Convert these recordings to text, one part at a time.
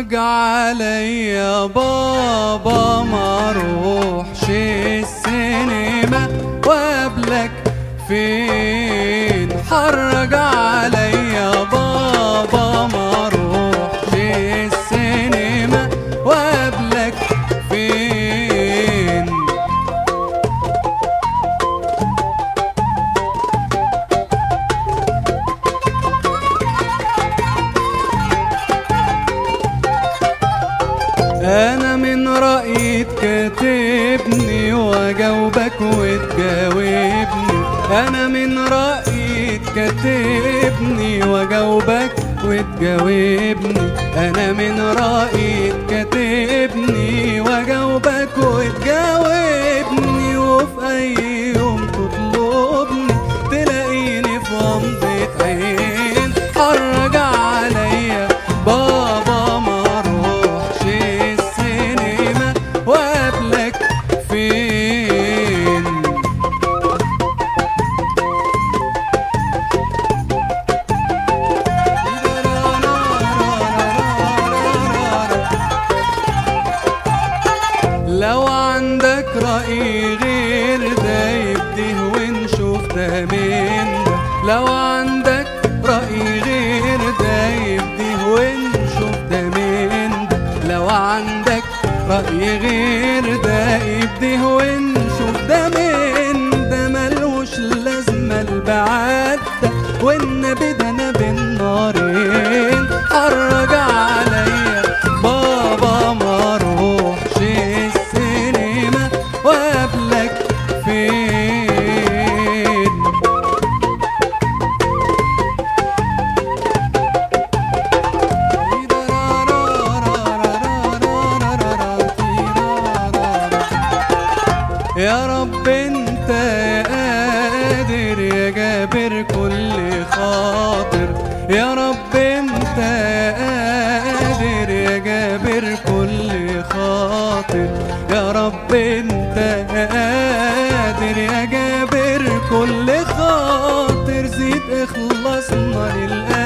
حرج عليا بابا ما روحش السينما وقبلك فين حرج عليا بابا ما روحش السينما وقبلك فين انا من رأيي تكاتبني واجاوبك وتجاوبني انا من رأيي تكاتبني واجاوبك وتجاوبني انا من رأيي تكاتبني واجاوبك وتجاوبني وفي اي يوم تطلبني تلاقيني في غمضة عين حرج عليا بابا ما روحش السينما وقبلك فين لو عندك رأي غير ده يبديه ونشوف ده من ده لو عندك رأي غير ده يبديه ونشوف ده من ده لو عندك رأي غير ده يبديه ونشوف ده من ده ملوش لازمة البعاد ده والنبي ده انا بين نارين حرج عليا بابا ما روحش السينما وقبلك فين يا رب انت قادر يا جابر كل خاطر يا رب انت قادر يا جابر كل خاطر يا رب انت قادر يا جابر كل خاطر زيد اخلصنا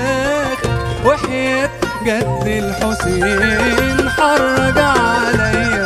للاخر وحياة جد الحسين حرج عليا